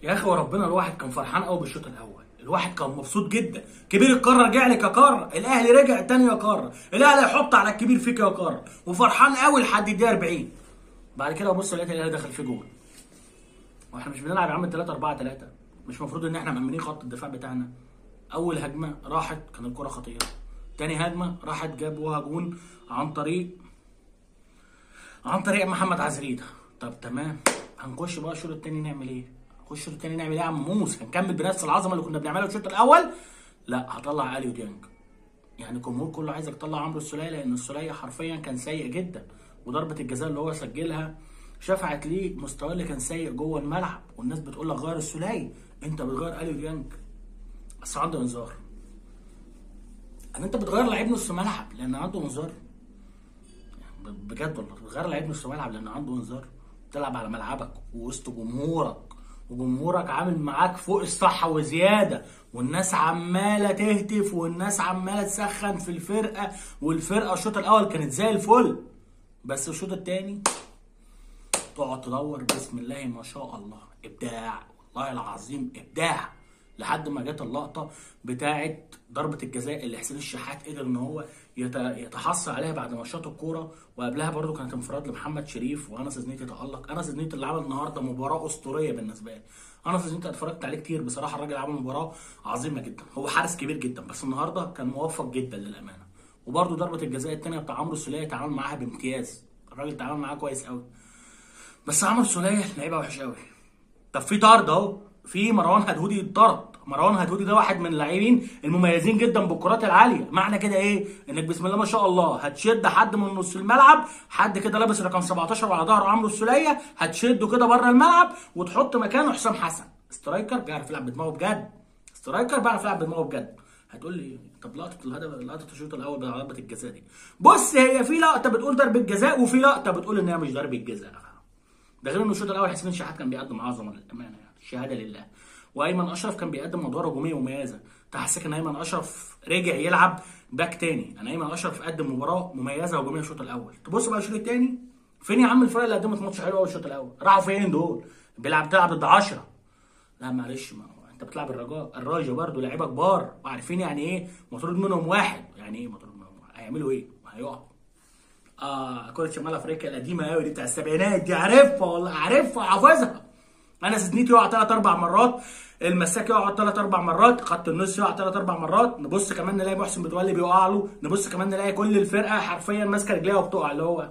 يا اخي وربنا الواحد كان فرحان قوي بالشوط الاول الواحد كان مبسوط جدا كبير القاره رجع لك يا قاره الاهلي رجع تاني يا قاره الاهلي هيحط على الكبير فيك يا قاره وفرحان قوي لحد الدقيقه 40 بعد كده ببص لقيت الاهلي دخل في جول واحنا مش بنلعب يا عم 3 4 3 مش المفروض ان احنا مأمنين خط الدفاع بتاعنا اول هجمه راحت كان الكره خطيره تاني هجمه راحت جابوها جون عن طريق عن طريق محمد عزريده طب تمام هنخش بقى الشوط التاني نعمل ايه نخش الشوط التاني نعمل ايه يا عم موس هنكمل بنفس العظمه اللي كنا بنعملها الشوط الاول لا هطلع اليو ديانج يعني الجمهور كله عايزك تطلع عمرو السوليه لان السوليه حرفيا كان سيء جدا وضربه الجزاء اللي هو سجلها شفعت ليه مستواه اللي كان سيء جوه الملعب والناس بتقول لك غير السوليه انت بتغير اليو ديانج بس عنده انذار ان انت بتغير لعيب نص ملعب لان عنده انذار يعني بجد والله بتغير لعيب نص ملعب لان عنده انذار بتلعب على ملعبك ووسط جمهورك وجمهورك عامل معاك فوق الصح وزياده والناس عماله تهتف والناس عماله تسخن في الفرقه والفرقه الشوط الاول كانت زي الفل بس الشوط الثاني تقعد تدور بسم الله ما شاء الله ابداع والله العظيم ابداع لحد ما جت اللقطه بتاعه ضربه الجزاء اللي حسين الشحات قدر ان هو يت- يتحصل عليها بعد ما شاط الكوره وقبلها برده كانت انفراد لمحمد شريف وانس زنيتي تالق انس زنيتي اللي عمل النهارده مباراه اسطوريه بالنسبه لي انس زنيتي اتفرجت عليه كتير بصراحه الراجل عمل مباراه عظيمه جدا هو حارس كبير جدا بس النهارده كان موفق جدا للامانه وبرده ضربه الجزاء الثانيه بتاع عمرو السوليه تعامل معاها بامتياز الراجل تعامل معاها كويس قوي بس عمرو السوليه لعيبه وحش قوي طب في طرد اهو في مروان هدهودي اتطرد مروان هدهودي ده واحد من اللاعبين المميزين جدا بالكرات العاليه معنى كده ايه انك بسم الله ما شاء الله هتشد حد من نص الملعب حد كده لابس رقم 17 وعلى ظهره عمرو السوليه هتشده كده بره الملعب وتحط مكانه حسام حسن سترايكر بيعرف يلعب بدماغه بجد سترايكر بيعرف يلعب بدماغه بجد هتقول لي طب لقطه الهدف لقطه الشوط الاول بتاع ضربه الجزاء دي بص هي في لقطه بتقول ضربه جزاء وفي لقطه بتقول ان هي مش ضربه جزاء ده غير ان الشوط الاول حسين الشحات كان بيقدم عظمه للامانه يعني الشهاده لله وايمن اشرف كان بيقدم ادوار هجوميه مميزه تحسك ان ايمن اشرف رجع يلعب باك تاني يعني ايمن اشرف قدم مباراه مميزه هجوميه الشوط الاول تبص بقى الشوط الثاني فين يا عم الفرق اللي قدمت ماتش حلو قوي الشوط الاول راحوا فين دول بيلعب تلعب ضد 10 لا معلش ما هو انت بتلعب الرجاء الراجا برضه لعيبه كبار وعارفين يعني ايه مطرود منهم واحد يعني ايه مطرود منهم واحد هيعملوا ايه هيقعوا اه كرة شمال افريقيا القديمة قوي دي بتاع السبعينات دي عارفها والله عارفها حافظها انا سدنيت يقع ثلاث اربع مرات المساك يقع ثلاث اربع مرات خط النص يقع ثلاث اربع مرات نبص كمان نلاقي محسن متولي بيقع له نبص كمان نلاقي كل الفرقه حرفيا ماسكه رجليها وبتقع اللي هو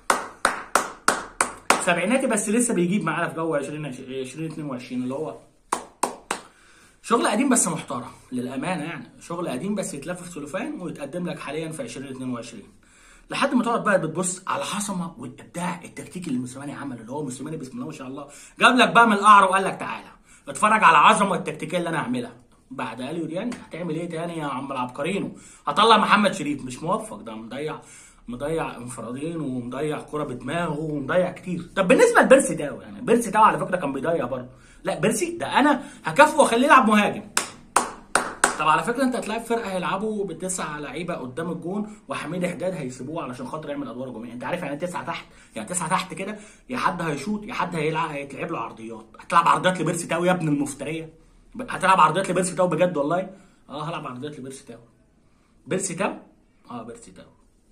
سبعيناتي بس لسه بيجيب معانا في جو 20 2022 اللي هو شغل قديم بس محترم للامانه يعني شغل قديم بس يتلف في سلوفان ويتقدم لك حاليا في 2022 لحد ما تقعد بقى بتبص على العظمه والابداع التكتيكي اللي موسيماني عمله اللي هو موسيماني بسم الله ما شاء الله جاب لك بقى من القعر وقال لك تعالى اتفرج على العظمه التكتيكيه اللي انا هعملها بعد اليو ديانج هتعمل ايه تاني يا عم العبقرينو هطلع محمد شريف مش موفق ده مضيع مضيع انفرادين ومضيع كرة بدماغه ومضيع كتير طب بالنسبه لبيرسي تاو يعني بيرسي تاو على فكره كان بيضيع برضه لا بيرسي ده انا هكافئه واخليه يلعب مهاجم طب على فكره انت هتلاعب فرقه هيلعبوا بتسع لعيبه قدام الجون وحميد حداد هيسيبوه علشان خاطر يعمل ادوار هجوميه انت عارف يعني تسعه تحت يعني تسعه تحت كده يا حد هيشوط يا حد هيلعب هيتلعب له عرضيات هتلعب عرضيات لبيرسي تاو يا ابن المفتريه هتلعب عرضيات لبيرسي تاو بجد والله اه هلعب عرضيات لبيرسي تاو بيرسي تاو اه بيرسي تاو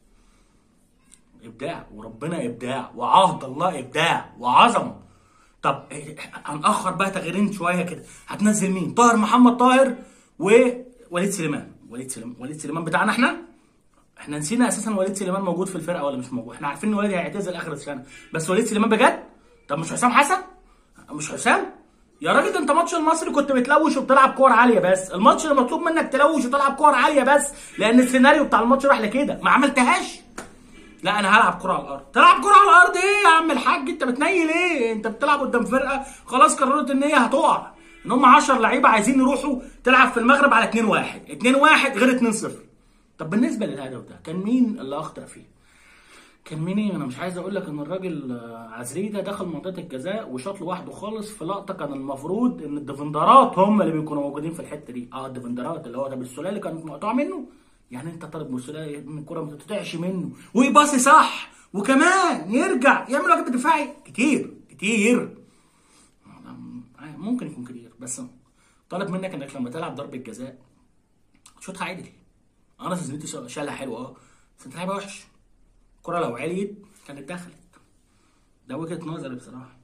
ابداع وربنا ابداع وعهد الله ابداع وعظمه طب إيه، هنأخر بقى تغييرين شويه كده هتنزل مين طاهر محمد طاهر ووليد سليمان وليد سليمان وليد سليمان بتاعنا احنا احنا نسينا اساسا وليد سليمان موجود في الفرقه ولا مش موجود احنا عارفين ان وليد هيعتزل اخر السنه بس وليد سليمان بجد طب مش حسام حسن مش حسام يا راجل ده انت ماتش المصري كنت بتلوش وبتلعب كور عاليه بس الماتش اللي مطلوب منك تلوش وتلعب كور عاليه بس لان السيناريو بتاع الماتش راح لكده ما عملتهاش لا انا هلعب كرة على الارض تلعب كرة على الارض ايه يا عم الحاج انت بتنيل ايه انت بتلعب قدام فرقه خلاص قررت ان هي هتقع ان هم 10 لعيبه عايزين يروحوا تلعب في المغرب على 2 1 2 1 غير 2 0 طب بالنسبه للهدف ده كان مين اللي اخطا فيه كان مين ايه انا مش عايز اقول لك ان الراجل آه، عزريده دخل منطقه الجزاء وشاط لوحده خالص في لقطه كان المفروض ان الديفندرات هم اللي بيكونوا موجودين في الحته دي اه الديفندرات اللي هو ده بالسلالي كانت مقطوعه منه يعني انت طالب من السلالي ان الكوره ما تتقطعش منه ويباصي صح وكمان يرجع يعمل واجب دفاعي كتير كتير ممكن يكون كتير بس طالب منك انك لما تلعب ضربه جزاء شوطها عدل انا سيزنيتي شالها حلو اه بس انت لعبها وحش الكره لو عليت كانت دخلت ده وجهه نظري بصراحه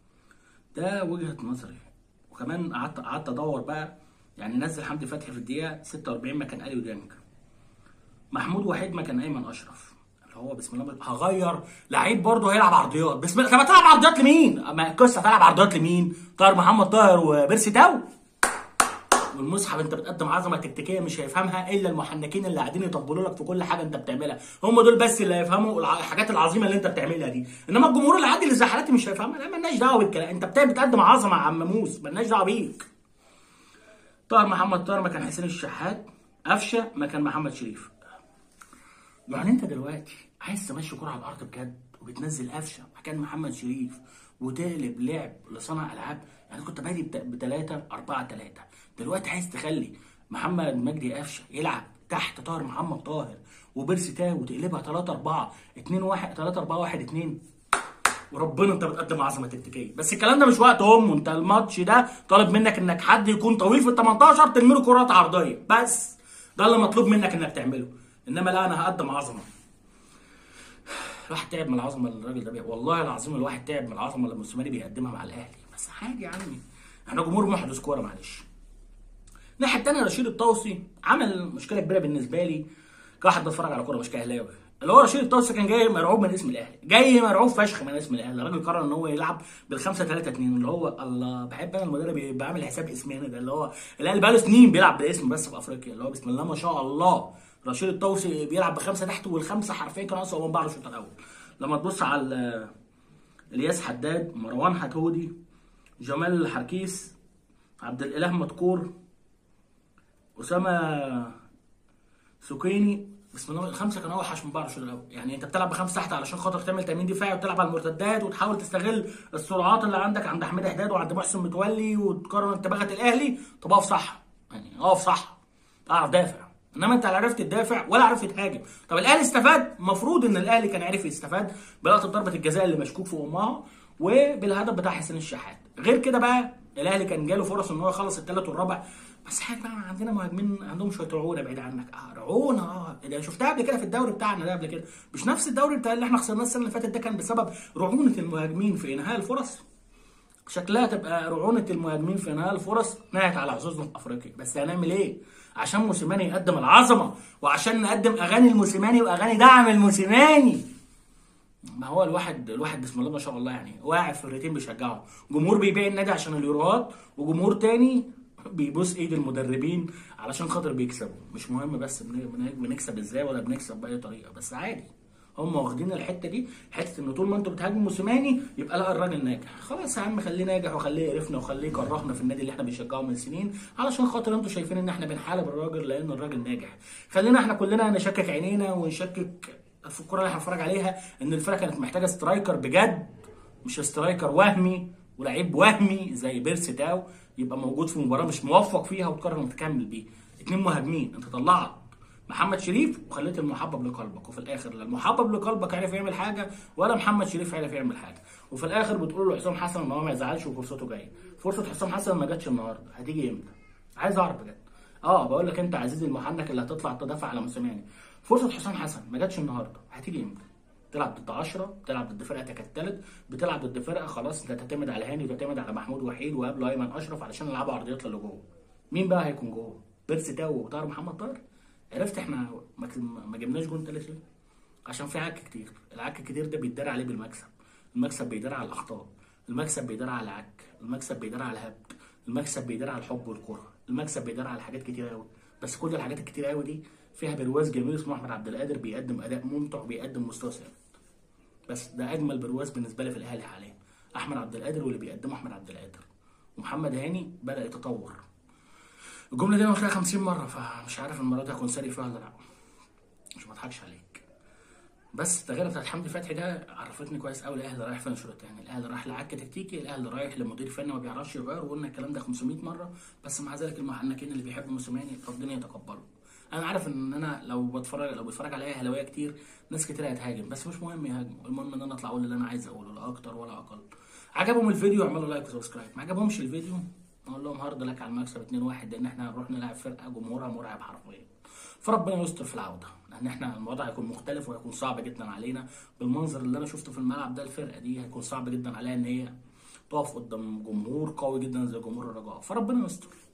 ده وجهه نظري وكمان قعدت قعدت ادور بقى يعني نزل حمدي فتحي في الدقيقه 46 مكان اليو ديانج محمود وحيد مكان ايمن اشرف اللي هو بسم الله ما- هغير لعيب برضه هيلعب عرضيات بسم الله طب هتلعب عرضيات لمين؟ ما القصه هتلعب عرضيات لمين؟ طاهر محمد طاهر وبيرسي تاو والمصحف انت بتقدم عظمه تكتيكيه مش هيفهمها الا المحنكين اللي قاعدين يطبلوا لك في كل حاجه انت بتعملها هم دول بس اللي هيفهموا الع- الحاجات العظيمه اللي انت بتعملها دي انما الجمهور العادي اللي زي حالاتي مش هيفهمها لا مالناش دعوه بالكلام انت بتا- بتقدم عظمه يا عم موس مالناش دعوه بيك طاهر محمد طاهر مكان حسين الشحات قفشه مكان محمد شريف يعني انت دلوقتي عايز تمشي كرة على الارض بجد وبتنزل قفشه مكان محمد شريف وتقلب لعب لصانع العاب يعني كنت بادي بثلاثة أربعة ثلاثة دلوقتي عايز تخلي محمد مجدي قفشه يلعب تحت طاهر محمد طاهر وبيرسي تاو وتقلبها 3 4 2 1 3 4 1 2 وربنا انت بتقدم عظمه تكتيكيه بس الكلام ده مش وقت امه انت الماتش ده طالب منك انك حد يكون طويل في ال 18 ترمي له كرات عرضيه بس ده اللي مطلوب منك انك تعمله انما لا انا هقدم عظمه الواحد تعب من العظمه اللي الراجل ده بيه. والله العظيم الواحد تعب من العظمه اللي موسيماني بيقدمها مع الاهلي بس عادي يا عمي احنا جمهور محدث كوره معلش الناحيه الثانيه رشيد الطوسي عمل مشكله كبيره بالنسبه لي كواحد بتفرج على كوره مش كاهلاوي اللي هو رشيد الطوسي كان جاي مرعوب من اسم الاهلي جاي مرعوب فشخ من اسم الاهلي الراجل قرر ان هو يلعب بالخمسة 3 2 اللي هو الله بحب انا المدرب يبقى عامل حساب اسمي انا ده اللي هو الاهلي بقاله سنين بيلعب باسم بس في افريقيا اللي هو بسم الله ما شاء الله رشيد الطوسي بيلعب بخمسه تحت والخمسه حرفيا كانوا اصلا من بعض الشوط الاول لما تبص على ال- الياس حداد مروان حتودي جمال الحركيس عبد الاله مدكور اسامه سوكيني بسم الله الخمسه كانوا اوحش من بعض الشوط الاول يعني انت بتلعب بخمسه تحت علشان خاطر تعمل تامين دفاعي وتلعب على المرتدات وتحاول تستغل السرعات اللي عندك عند حميد حداد وعند محسن متولي وتقارن انتباهات الاهلي طب اقف صح يعني اقف صح اعرف دافع انما انت لا عرفت تدافع ولا عرفت تهاجم طب الاهلي استفاد المفروض ان الاهلي كان عرف يستفاد بلقطه ضربه الجزاء اللي مشكوك في امها وبالهدف بتاع حسين الشحات غير كده بقى الاهلي كان جاله فرص ان هو يخلص الثالث والرابع بس حاجه بقى عندنا مهاجمين عندهم شويه رعونه بعيد عنك اه رعونه اه ده شفتها قبل كده في الدوري بتاعنا ده قبل كده مش نفس الدوري بتاع اللي احنا خسرناه السنه اللي فاتت ده كان بسبب رعونه المهاجمين في انهاء الفرص شكلها تبقى رعونة المهاجمين في انهاء الفرص نهت على حظوظنا في افريقيا بس هنعمل ايه؟ عشان موسيماني يقدم العظمه وعشان نقدم اغاني الموسيماني واغاني دعم الموسيماني ما هو الواحد الواحد بسم الله ما شاء الله يعني واقع في فرقتين بيشجعوا جمهور بيبيع النادي عشان اليوروهات وجمهور تاني بيبوس ايد المدربين علشان خاطر بيكسبوا مش مهم بس بن- بن- بنكسب ازاي ولا بنكسب باي طريقه بس عادي هم واخدين الحته دي حته ان طول ما انتوا بتهاجموا موسيماني يبقى لا الراجل ناجح خلاص يا عم خليه ناجح وخليه يقرفنا وخليه يكرهنا في النادي اللي احنا بنشجعه من سنين علشان خاطر انتوا شايفين ان احنا بنحارب الراجل لان الراجل ناجح خلينا احنا كلنا نشكك عينينا ونشكك في الكره اللي احنا بنتفرج عليها ان الفرقه كانت محتاجه سترايكر بجد مش سترايكر وهمي ولعيب وهمي زي بيرسي تاو يبقى موجود في مباراه مش موفق فيها وتقرر انك تكمل بيه اتنين مهاجمين انت طلعت محمد شريف وخليت المحبب لقلبك وفي الاخر لا المحبب لقلبك عرف يعمل حاجه ولا محمد شريف عرف يعمل حاجه وفي الاخر بتقول له حسام حسن ان هو ما يزعلش وفرصته جايه فرصه حسام حسن ما جاتش النهارده هتيجي امتى عايز اعرف بجد اه بقول لك انت عزيزي المحنك اللي هتطلع تدافع على موسيماني فرصه حسام حسن ما جاتش النهارده هتيجي امتى تلعب ضد 10 بتلعب ضد فرقه تكتلت بتلعب ضد فرقه خلاص انت تعتمد على هاني وتعتمد على محمود وحيد وقبله ايمن اشرف علشان يلعبوا عرضيات اللي جوه مين بقى هيكون جوه بيرسي تاو وطاهر محمد طاهر عرفت احنا ما ما جبناش جون تالت ليه عشان في عك كتير العك الكتير ده بيتدار عليه بالمكسب المكسب بيدار على الاخطاء المكسب بيدار على العك المكسب بيدار على الهبد المكسب بيدار على الحب والكره المكسب بيدار على حاجات كتير قوي بس كل الحاجات الكتير قوي دي فيها برواز جميل اسمه احمد عبد القادر بيقدم اداء ممتع وبيقدم مستوى ثابت بس ده اجمل برواز بالنسبه لي في الاهلي حاليا احمد عبد القادر واللي بيقدمه احمد عبد القادر ومحمد هاني بدا يتطور الجمله دي انا قلتها 50 مره فمش عارف المره دي هكون ساري فيها ولا لا مش بضحكش عليك بس التغيير بتاعت حمدي فتحي ده عرفتني كويس قوي الاهلي رايح فين الشوط الثاني الاهلي رايح لعك تكتيكي الاهلي رايح لمدير فني ما بيعرفش يغير وقلنا الكلام ده 500 مره بس مع ذلك المحنكين اللي بيحبوا موسيماني ربنا يتقبله انا عارف ان انا لو بتفرج لو بتفرج عليا اهلاويه كتير ناس كتير هتهاجم بس مش مهم يهاجموا المهم ان انا اطلع اقول اللي انا عايز اقوله لا اكتر ولا اقل عجبهم الفيديو اعملوا لايك وسبسكرايب ما عجبهمش الفيديو اقول لهم هارد لك على المكسب 2 1 لان احنا هنروح نلعب فرقه جمهورها مرعب حرفيا فربنا يستر في العوده لان احنا الوضع هيكون مختلف وهيكون صعب جدا علينا بالمنظر اللي انا شفته في الملعب ده الفرقه دي هيكون صعب جدا عليها ان هي تقف قدام جمهور قوي جدا زي جمهور الرجاء فربنا يستر